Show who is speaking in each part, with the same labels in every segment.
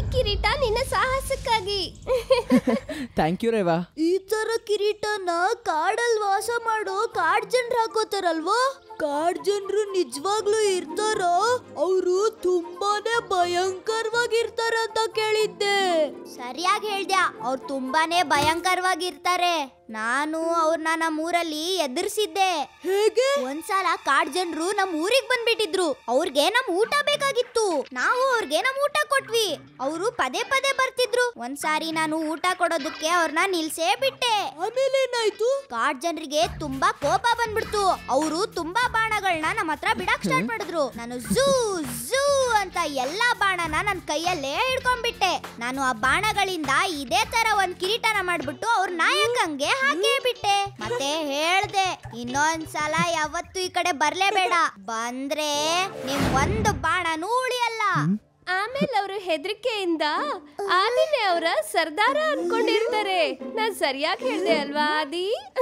Speaker 1: ಕಿರೀಟ ನಿನ್ನ ಸಾಹಸಕ್ಕಾಗಿ
Speaker 2: thank you Rewa
Speaker 3: ಈ ತರ ಕಿರೀಟನ ಕಾಡಲ್ ವಾಸ ಮಾಡೋ ಕಾಡ್ ಜನರು ಹಾಕೋತಾರಲ್ವಾ ಕಾಡ್ ಜನರು ನಿಜವಾಗ್ಲೂ ಇರ್ತಾರೋ ಅವರು ತುಂಬಾನೇ ಭಯಂಕರವಾಗಿರ್ತಾರಂತ ಕೇಳಿದ್ದೆ ಸರಿಯಾಗಿ ಹೇಳ್ದ್ಯಾ ಅವ್ರು ತುಂಬಾನೇ ಭಯಂಕರವಾಗಿರ್ತಾರೆ ನಾನು ಅವ್ರನ್ನ ನಮ್ಮ ಊರಲ್ಲಿ ಎದುರಿಸಿದ್ದೆ ಹೇಗೆ ಒಂದ್ಸಲ ಕಾಡ್ ಜನರು ನಮ್ ಊರಿಗೆ ಬಂದ್ಬಿಟ್ಟಿದ್ರು ಅವ್ರಿಗೆ ನಮ್ ಊಟ ಬೇಕಾಗಿತ್ತು ನಾವು ಅವ್ರಿಗೆ ನಮ್ ಊಟ ಕೊಟ್ವಿ ಅವರು ಪದೇ ಪದೇ ಬರ್ತಿದ್ರು ಒಂದ್ಸಾರಿ ನಾನು ಊಟ ಕೊಡೋದಕ್ಕೆ ಅವ್ರನ್ನ ನಿಲ್ಸೇ ಬಿಟ್ಟೆ ಆಮೇಲೆ ಏನಾಯ್ತು ಕಾಡ್ ಜನರಿಗೆ ತುಂಬಾ ಕೋಪ ಬಂದ್ಬಿಡ್ತು ಅವರು ತುಂಬಾ ಬಾಣಗಳನ್ನ ನಮ್ಮ ಹತ್ರ ಬಿಡಕ್ ಸ್ಟಾರ್ಟ್ ಮಾಡಿದ್ರು ನಾನು ಝೂ ಝೂ ಅಂತ ಎಲ್ಲಾ ಬಾಣನ ನನ್ನ ಕೈಯಲ್ಲೇ ಹಿಡ್ಕೊಂಡ್ಬಿಟ್ಟೆ ನಾನು ಆ ಬಾಣಗಳಿಂದ ಇದೇ ತರ ಒಂದ್ ಕಿರೀಟನ ಮಾಡ್ಬಿಟ್ಟು ಅವ್ರ ನಾಯಕಂಗೆ ಹಾಕೇ ಬಿಟ್ಟೆ ಮತ್ತೆ ಹೇಳ್ದೆ ಇನ್ನೊಂದ್ಸಲ ಯಾವತ್ತೂ ಈ ಕಡೆ ಬರ್ಲೇಬೇಡ ಬಂದ್ರೆ ನಿಮ್ ಒಂದು ಬಾಣನೂ ಉಳಿಯಲ್ಲ
Speaker 1: ಆಮೇಲೆ ಅವರು ಹೆದರಿಕೆಯಿಂದ ಆದಿನೇ ಅವರ ಸರ್ದಾರ ಅನ್ಕೊಂಡಿರ್ತಾರೆ ನಾನ್ ಸರಿಯಾಗಿ ಹೇಳ್ದೆ ಅಲ್ವಾ ಆದಿ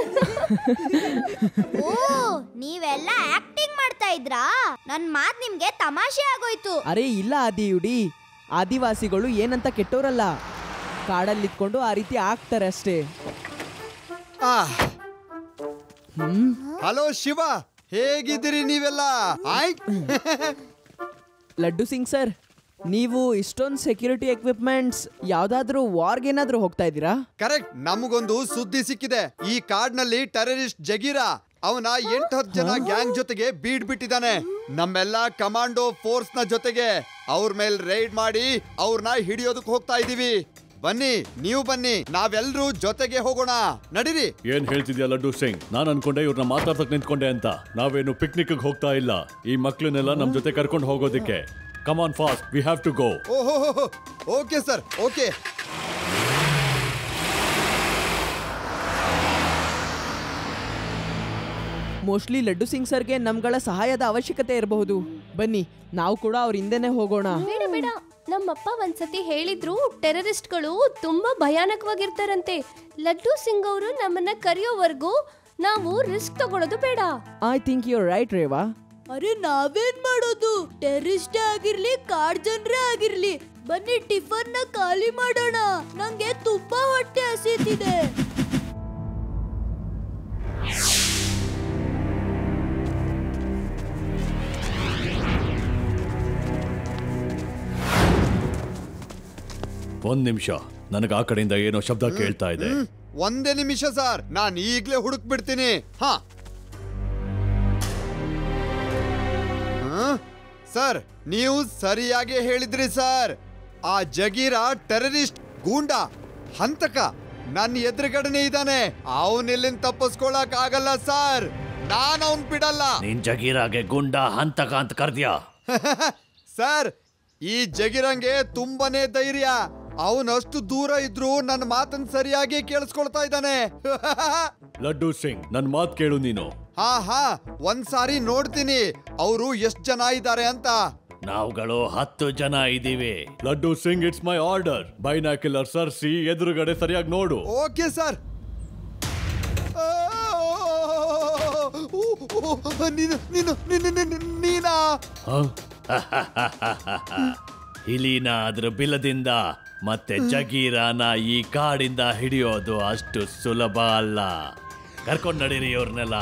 Speaker 3: ಓ ನೀವೆಲ್ಲ ಆಕ್ಟಿಂಗ್ ಮಾಡ್ತಾ ಇದ್ರಾ ನನ್ ಮಾತ್ ನಿಮ್ಗೆ ತಮಾಷೆ ಆಗೋಯ್ತು
Speaker 2: ಅರೆ ಇಲ್ಲ ಆದಿಯುಡಿ ಆದಿವಾಸಿಗಳು ಏನಂತ ಕೆಟ್ಟೋರಲ್ಲ ಕಾಡಲ್ಲಿ ಇದ್ಕೊಂಡು ಆ ರೀತಿ ಆಗ್ತಾರೆ ಅಷ್ಟೇ ಹ್ಮ್
Speaker 4: ಹಲೋ ಶಿವ ಹೇಗಿದ್ದೀರಿ ನೀವೆಲ್ಲ ಆಯ್
Speaker 2: ಲಡ್ಡು ಸಿಂಗ್ ಸರ್ ನೀವು ಇಷ್ಟೊಂದು ಸೆಕ್ಯೂರಿಟಿ ಎಕ್ವಿಪ್ಮೆಂಟ್ಸ್ ಯಾವ್ದಾದ್ರೂ ವಾರ್ಗೇನಾದ್ರೂ ಹೋಗ್ತಾ ಇದ್ದೀರಾ
Speaker 4: ಕರೆಕ್ಟ್ ನಮಗೊಂದು ಸುದ್ದಿ ಸಿಕ್ಕಿದೆ ಈ ಕಾಡ್ನಲ್ಲಿ ಟೆರರಿಸ್ಟ್ ಜಗೀರಾ ಅವನ ಎಂಟ್ ಹತ್ತು ಜನ ಗ್ಯಾಂಗ್ ಜೊತೆಗೆ ಬೀಡ್ ಬಿಟ್ಟಿದ್ದಾನೆ ನಮ್ಮೆಲ್ಲ ಕಮಾಂಡೋ ಫೋರ್ಸ್ ನ ಜೊತೆಗೆ ಅವ್ರ ಮೇಲ್ ರೈಡ್ ಮಾಡಿ ಅವ್ರನ್ನ ಹಿಡಿಯೋದಕ್ಕೆ ಹೋಗ್ತಾ ಇದೀವಿ ಬನ್ನಿ ನೀವು ಬನ್ನಿ ನಾವೆಲ್ಲರೂ ಜೊತೆಗೆ ಹೋಗೋಣ ನಡೀರಿ
Speaker 5: ಏನ್ ಹೇಳ್ತಿದ್ಯಾ ಲಡ್ಡು ಸಿಂಗ್ ನಾನ್ ಅನ್ಕೊಂಡೆ ಇವ್ರನ್ನ ಮಾತಾಡ್ಸಕ್ ನಿಂತ್ಕೊಂಡೆ ಅಂತ ನಾವೇನು ಪಿಕ್ನಿಕ್ ಹೋಗ್ತಾ ಇಲ್ಲ ಈ ಮಕ್ಳನ್ನೆಲ್ಲ ನಮ್ ಜೊತೆ ಕರ್ಕೊಂಡು ಹೋಗೋದಿಕ್ಕೆ come on fast we have to go
Speaker 4: ಓಹೋ okay sir okay
Speaker 2: mostly Laddu Singh ಸರ್ಗೆ ನಮ್ಗಳ ಸಹಾಯದ ಅವಶ್ಯಕತೆ ಇರಬಹುದು ಬನ್ನಿ ನಾವು ಕೂಡ ಅವ್ರ ಹಿಂದೆನೆ ಹೋಗೋಣ
Speaker 1: ಬೇಡ ಬೇಡ ನಮ್ಮಪ್ಪ ಒಂದ್ಸತಿ ಹೇಳಿದ್ರು ಟೆರರಿಸ್ಟ್ಗಳು ತುಂಬಾ ಭಯಾನಕವಾಗಿರ್ತಾರಂತೆ ಲಡ್ಡು ಸಿಂಗ್ ಅವರು ನಮ್ಮನ್ನ ಕರೆಯೋವರೆಗೂ ನಾವು ರಿಸ್ಕ್ ತಗೊಳ್ಳೋದು ಬೇಡ
Speaker 2: I think you right Reva
Speaker 3: ಅರೆ ನಾವೇನ್ ಮಾಡೋದು ಟೆರರಿಸ್ಟೇ ಆಗಿರ್ಲಿ ಕಾಡ್ ಜನರೇ ಆಗಿರ್ಲಿ ಬನ್ನಿ ಟಿಫನ್ ನ ಖಾಲಿ ಮಾಡೋಣ ನಂಗೆ ತುಂಬಾ ಹೊಟ್ಟೆ ಹಸಿತಿದೆ
Speaker 5: ಒಂದ್ ನಿಮಿಷ ನನಗೆ ಆ ಕಡೆಯಿಂದ ಏನೋ ಶಬ್ದ ಕೇಳ್ತಾ ಇದೆ
Speaker 4: ಹ್ಮ್, ಒಂದೇ ನಿಮಿಷ ಸರ್ ನಾನ್ ಈಗ್ಲೇ ಹುಡುಕ್ ಬಿಡ್ತೀನಿ ಹಾ ಹ್ಮ್? ಸರ್ ನೀವು ಸರಿಯಾಗಿ ಹೇಳಿದ್ರಿ ಸರ್ ಆ ಜಗೀರ ಟೆರರಿಸ್ಟ್ ಗೂಂಡ ಹಂತಕ ನನ್ನ ಎದುರುಗಡೆನೆ ಇದ್ದಾನೆ ಅವನಿಲ್ಲಿಂದ ತಪ್ಪಿಸ್ಕೊಳಕ್ ಆಗಲ್ಲ ಸರ್ ನಾನು ಅವನ್ ಬಿಡಲ್ಲ
Speaker 5: ನೀನ್ ಜಗೀರಾಗೆ ಗುಂಡ ಹಂತಕ ಅಂತ ಕರ್ದ್ಯಾ
Speaker 4: ಸರ್ ಈ ಜಗಿರಂಗೆ ತುಂಬಾನೇ ಧೈರ್ಯ ಅವನಷ್ಟು ದೂರ ಇದ್ರು ನನ್ನ ಮಾತನ್ನ ಸರಿಯಾಗಿ ಕೇಳಿಸ್ಕೊಳ್ತಾ ಇದ್ದಾನೆ
Speaker 5: ಲಡ್ಡು ಸಿಂಗ್ ನನ್ ಮಾತ್ ಕೇಳು ನೀನು
Speaker 4: ಹಾ ಹಾ ಒಂದ್ಸಾರಿ ನೋಡ್ತೀನಿ ಅವರು ಎಷ್ಟ್ ಜನ ಇದ್ದಾರೆ ಅಂತ
Speaker 5: ನಾವುಗಳು ಹತ್ತು ಜನ ಇದೀವಿ Laddu Singh it's my order binocular ಸರ್ಸಿ ಎದುರುಗಡೆ ಸರಿಯಾಗಿ ನೋಡು
Speaker 4: ಓಕೆ ಸರ್ ನೀನು ನೀನು ನೀನು ನೀನು- ನೀನಾ
Speaker 5: ಹ? ಇಲಿನ ಅದ್ರ ಬಿಲದಿಂದ ಮತ್ತೆ ಜಗೀರಾನ ಈ ಕಾಡಿಂದ ಹಿಡಿಯೋದು ಅಷ್ಟು ಸುಲಭ ಅಲ್ಲ ಕರ್ಕೊಂಡ್ ನಡೀರಿ ಅವ್ರನ್ನೆಲ್ಲ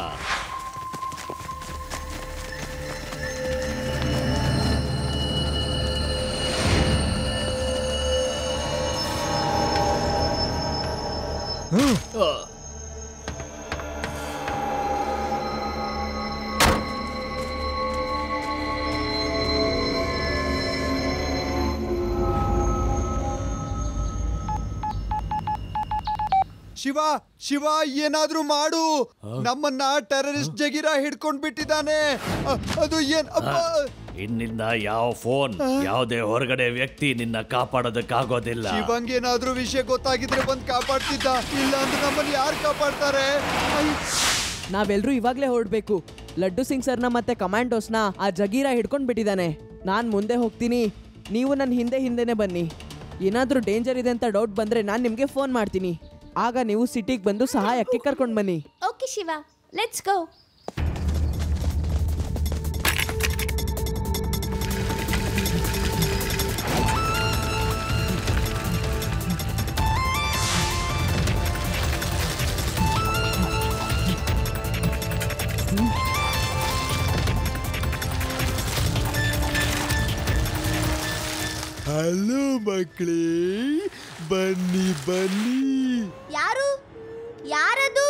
Speaker 4: ಶಿವ ಶಿವ ಏನಾದ್ರೂ ಮಾಡು ನಮ್ಮನ್ನ ಟೆರರಿಸ್ಟ್ ಜಗಿರ ಹಿಡ್ಕೊಂಡ್ ಬಿಟ್ಟಿದ್ದಾನೆ ಅ- ಅದು ಏನ್ ಅಬ್ಬಾ!
Speaker 5: ಇನ್ನಿಂದ ಯಾವ ಫೋನ್ ಯಾವುದೇ ಹೊರಗಡೆ ವ್ಯಕ್ತಿ ನಿನ್ನ ಕಾಪಾಡೋದಕ್ಕಾಗೋದಿಲ್ಲ
Speaker 4: ಶಿವಂಗೇನಾದ್ರೂ ವಿಷಯ ಗೊತ್ತಾಗಿದ್ರೆ ಬಂದ್ ಕಾಪಾಡ್ತಿದ್ದ ಇಲ್ಲ ಅಂದ್ರೆ ನಮ್ಮನ್ನ ಯಾರು ಕಾಪಾಡ್ತಾರೆ ಐ,
Speaker 2: ನಾವೆಲ್ಲರೂ ಇವಾಗ್ಲೇ ಹೊರಡ್ಬೇಕು ಲಡ್ಡು ಸಿಂಗ್ ಸರ್ನ ಮತ್ತೆ ಕಮಾಂಡೋಸ್ನ ಆ ಜಗೀರ ಹಿಡ್ಕೊಂಡ್ ಬಿಟ್ಟಿದ್ದಾನೆ ನಾನ್ ಮುಂದೆ ಹೋಗ್ತೀನಿ ನೀವು ನನ್ನ ಹಿಂದೆ ಹಿಂದೆನೆ ಬನ್ನಿ ಏನಾದ್ರೂ ಡೇಂಜರ್ ಇದೆ ಅಂತ ಡೌಟ್ ಬಂದ್ರೆ ನಾನು ನಿಮಗೆ ಫೋನ್ ಮಾಡ್ತೀನಿ ಆಗ ನೀವು ಸಿಟಿಗೆ ಬಂದು ಸಹಾಯಕ್ಕೆ ಕರ್ಕೊಂಡು ಬನ್ನಿ
Speaker 1: ಓಕೆ ಶಿವ ಲೆಟ್ಸ್ ಗೋ
Speaker 6: ಮಕ್ಕಳೇ ಬನ್ನಿ ಬನ್ನಿ
Speaker 3: ಯಾರು ಯಾರದು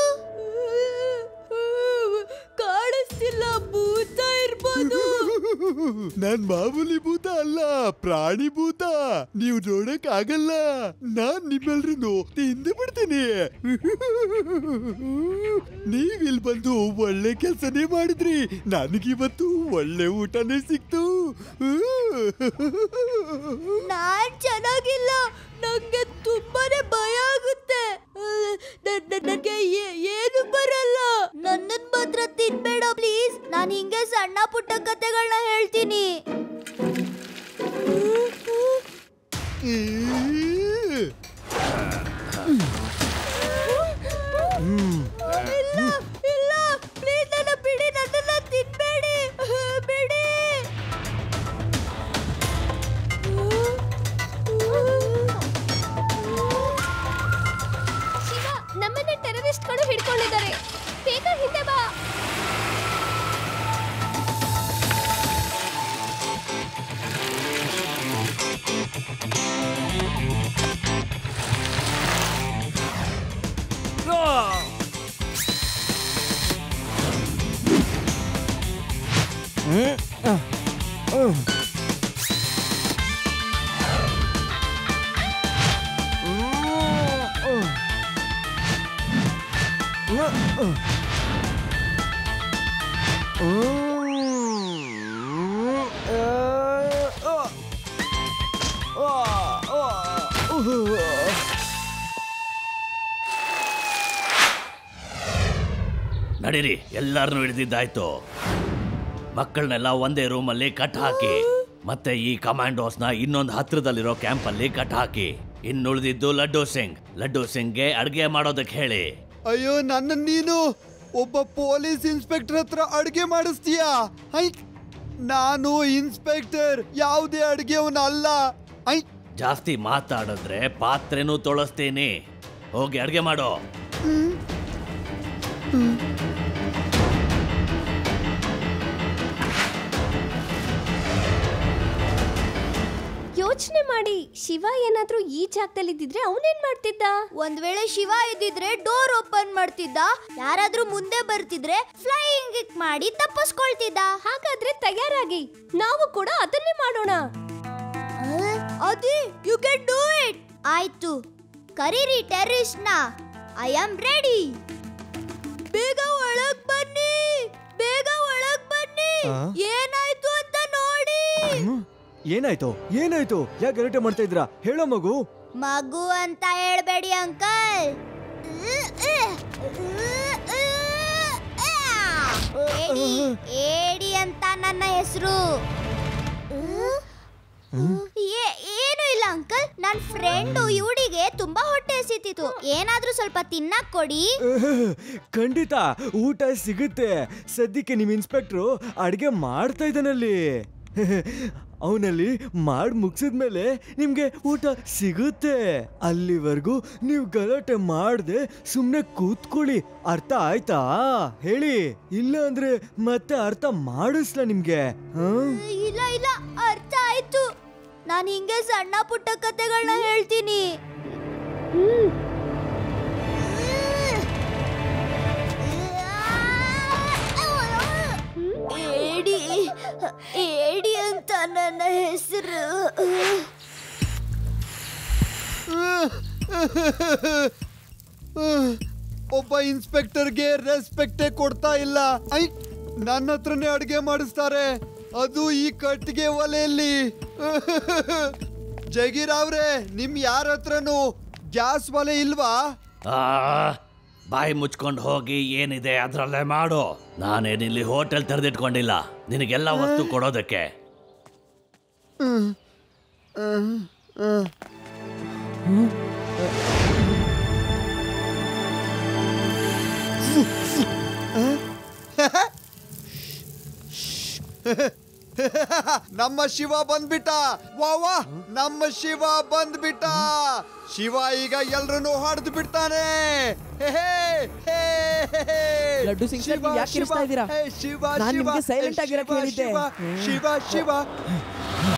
Speaker 3: ಕಾಣಿಸ್ತಿಲ್ಲ ಭೂತ ಇರ್ಬೋದು
Speaker 6: ನಾನ್ ಮಾಮೂಲಿ ಭೂತ ಅಲ್ಲ ಪ್ರಾಣಿ ಭೂತ ನೀವು ನೋಡಕ್ ಆಗಲ್ಲ ನಾನ್ ನಿಮ್ಮೆಲ್ರನ್ನು ತಿಂದು ಬಿಡ್ತೀನಿ ನೀವ್ ಇಲ್ಲಿ ಬಂದು ಒಳ್ಳೆ ಕೆಲ್ಸನೇ ಮಾಡಿದ್ರಿ ನನಗಿವತ್ತು ಒಳ್ಳೆ ಊಟನೇ ಸಿಕ್ತು
Speaker 3: ನಾನ್ ಚೆನ್ನಾಗಿಲ್ಲ ನಂಗೆ ತುಂಬಾನೇ ಭಯ ಆಗುತ್ತೆ ನನಗೆ ಏನು ಬರಲ್ಲ ನನ್ನನ್ ಮಾತ್ರ ತಿನ್ಬೇಡ ಪ್ಲೀಸ್ ನಾನು ಹಿಂಗೆ ಸಣ್ಣ ಪುಟ್ಟ ಕತೆಗಳನ್ನ ಹೇಳ್ತೀನಿ ಇಲ್ಲ ಇಲ್ಲ ಪ್ಲೀಸ್ ನನ್ನ ಬಿಡಿ ನನ್ನನ್ನ ತಿನ್ಬೇಡಿ ಬಿಡಿ
Speaker 1: ಶಿವ ನಮ್ಮನ್ನ ಟೆರರಿಸ್ಟ್ಗಳು ಹಿಡ್ಕೊಂಡಿದ್ದಾರೆ ಬೇಗ ಹಿಂದೆ ಬಾ
Speaker 5: ನಡೀರಿ ಎಲ್ಲಾರನ್ನೂ ಹಿಡಿದಿದ್ದಾಯ್ತು ಮಕ್ಕಳನ್ನೆಲ್ಲ ಒಂದೇ ರೂಮಲ್ಲಿ ಕಟ್ ಹಾಕಿ ಮತ್ತೆ ಈ ಕಮಾಂಡೋಸ್ನ ಇನ್ನೊಂದು ಹತ್ರದಲ್ಲಿರೋ ಕ್ಯಾಂಪಲ್ಲಿ ಕಟ್ ಹಾಕಿ ಇನ್ನುಳಿದಿದ್ದು ಲಡ್ಡು ಸಿಂಗ್ ಲಡ್ಡು ಸಿಂಗ್ಗೆ ಅಡ್ಗೆ ಮಾಡೋದಕ್ಕೆ ಹೇಳಿ
Speaker 4: ಅಯ್ಯೋ ನನ್ನ ನೀನು ಒಬ್ಬ ಪೊಲೀಸ್ ಇನ್ಸ್ಪೆಕ್ಟರ್ ಹತ್ರ ಅಡ್ಗೆ ಮಾಡಿಸ್ತೀಯಾ ಐ ನಾನು ಇನ್ಸ್ಪೆಕ್ಟರ್ ಯಾವುದೇ ಅಡ್ಗೆವನ ಅಲ್ಲ ಐ
Speaker 5: ಜಾಸ್ತಿ ಮಾತಾಡಿದ್ರೆ ಪಾತ್ರೆನೂ ತೊಳಸ್ತೀನಿ ಹೋಗಿ ಅಡ್ಗೆ ಮಾಡೋ
Speaker 1: ಯೋಚನೆ ಮಾಡಿ ಶಿವ ಏನಾದ್ರೂ ಈ ಜಾಗದಲ್ಲಿ ಇದ್ದಿದ್ರೆ ಅವನೇನ್ ಮಾಡ್ತಿದ್ದ
Speaker 3: ಒಂದ್ ವೇಳೆ ಶಿವ ಇದ್ದಿದ್ರೆ ಡೋರ್ ಓಪನ್ ಮಾಡ್ತಿದ್ದ ಯಾರಾದ್ರೂ ಮುಂದೆ ಬರ್ತಿದ್ರೆ ಫ್ಲೈಯಿಂಗ್ ಕಿಕ್ ಮಾಡಿ ತಪ್ಪಿಸ್ಕೊಳ್ತಿದ್ದ
Speaker 1: ಹಾಗಾದ್ರೆ ತಯಾರಾಗಿ ನಾವು ಕೂಡ ಅದನ್ನೇ ಮಾಡೋಣ
Speaker 3: ಅದಿ ಯು ಕ್ಯಾನ್ ಡೂ ಇಟ್ ಆಯ್ತು ಕರೀರಿ ಟೆರ್ರಿಸ್ಟ್ ನ ಐ ಆಮ್ ರೆಡಿ ಬೇಗ ಒಳಗ್ ಬನ್ನಿ ಬೇಗ ಒಳಗ್ ಬನ್ನಿ
Speaker 6: ಆ?
Speaker 3: ಏನಾಯ್ತು ಅಂತ ನೋಡಿ
Speaker 6: ಏನಾಯ್ತು ಏನಾಯ್ತು ಯಾಕೆ ಗಲಾಟೆ ಮಾಡ್ತಾ ಇದ್ರಾ ಹೇಳೋ ಮಗು
Speaker 3: ಮಗು ಅಂತ ಹೇಳ್ಬೇಡಿ ಅಂಕಲ್ ಏಡಿ ಏಡಿ ಅಂತ ನನ್ನ ಹೆಸರು ಏನು ಇಲ್ಲ ಅಂಕಲ್ ನನ್ನ ಫ್ರೆಂಡು ಇವಳಿಗೆ ತುಂಬಾ ಹೊಟ್ಟೆ ಹಸಿತಿತ್ತು ಏನಾದ್ರೂ ಸ್ವಲ್ಪ ತಿನ್ನಕ್ ಕೊಡಿ
Speaker 6: ಖಂಡಿತ ಊಟ ಸಿಗುತ್ತೆ ಸದ್ಯಕ್ಕೆ ನಿಮ್ ಇನ್ಸ್ಪೆಕ್ಟ್ರು ಅಡ್ಗೆ ಮಾಡ್ತಾ ಇದ್ದಾನಲ್ಲಿ ಅವನಲ್ಲಿ ಮಾಡಿ ಮುಗಿಸಿದ್ಮೇಲೆ ನಿಮ್ಗೆ ಊಟ ಸಿಗುತ್ತೆ ಅಲ್ಲಿವರೆಗೂ ನೀವು ಗಲಾಟೆ ಮಾಡದೆ ಸುಮ್ಮನೆ ಕೂತ್ಕೊಳ್ಳಿ ಅರ್ಥ ಆಯ್ತಾ ಹೇಳಿ ಇಲ್ಲ ಅಂದ್ರೆ ಮತ್ತೆ ಅರ್ಥ ಮಾಡಿಸ್ಲಾ ನಿಮ್ಗೆ ಹಾ
Speaker 3: ಇಲ್ಲ ಇಲ್ಲ ಅರ್ಥ ಆಯ್ತು ನಾನು ಹಿಂಗೆ ಸಣ್ಣ ಪುಟ್ಟ ಕತೆಗಳನ್ನ ಹೇಳ್ತೀನಿ ಏಡಿ ಏಡಿ ಅಂತ ನನ್ನ ಹೆಸರು
Speaker 4: ಒಬ್ಬ ಇನ್ಸ್ಪೆಕ್ಟರ್ಗೆ ರೆಸ್ಪೆಕ್ಟೇ ಕೊಡ್ತಾ ಇಲ್ಲ ಐ ನನ್ನ ಹತ್ರನೇ ಅಡ್ಗೆ ಮಾಡಿಸ್ತಾರೆ ಅದು ಈ ಕಟ್ಟಿಗೆ ಒಲೆಯಲ್ಲಿ ಜಗೀರ್ ಅವ್ರೆ ನಿಮ್ ಯಾರ ಹತ್ರನು ಗ್ಯಾಸ್ ಒಲೆ ಇಲ್ವಾ
Speaker 5: ಆ, ಬಾಯಿ ಮುಚ್ಕೊಂಡು ಹೋಗಿ ಏನಿದೆ ಅದ್ರಲ್ಲೇ ಮಾಡು ನಾನೇನಿಲ್ಲಿ ಹೋಟೆಲ್ ತೆರೆದಿಟ್ಕೊಂಡಿಲ್ಲ ನಿನಗೆಲ್ಲ ವಸ್ತು ಕೊಡೋದಕ್ಕೆ
Speaker 4: ನಮ್ಮ ಶಿವ ಬಂದ್ಬಿಟ್ಟ ವಾ ವಾ ನಮ್ಮ ಶಿವ ಬಂದ್ಬಿಟ್ಟ ಶಿವ ಈಗ ಎಲ್ರನ್ನು ಹೊಡೆದು ಬಿಡ್ತಾನೆ ಹೇ, ಹೇ, ಹೇ, ಹೇ.
Speaker 2: ಲಡ್ಡು ಸಿಂಗ್ ಸರ್,
Speaker 4: ಶಿವ,
Speaker 2: ನೀವ್ ಯಾಕ್
Speaker 4: ಶಿವ,
Speaker 2: ಕಿರ್ಚ್ತಾ ಇದ್ದೀರಾ?
Speaker 4: ಹೇ, ಶಿವ
Speaker 2: ನಾನ್
Speaker 4: ಶಿವ,
Speaker 2: ನಿಮ್ಗೆ
Speaker 4: ಹೇ,
Speaker 2: silent ಆಗಿರಕ್ಕೆ
Speaker 4: ಶಿವ,
Speaker 2: ಹೇಳಿದ್ದೆ.
Speaker 4: ಶಿವ, ಶಿವ ಶಿವ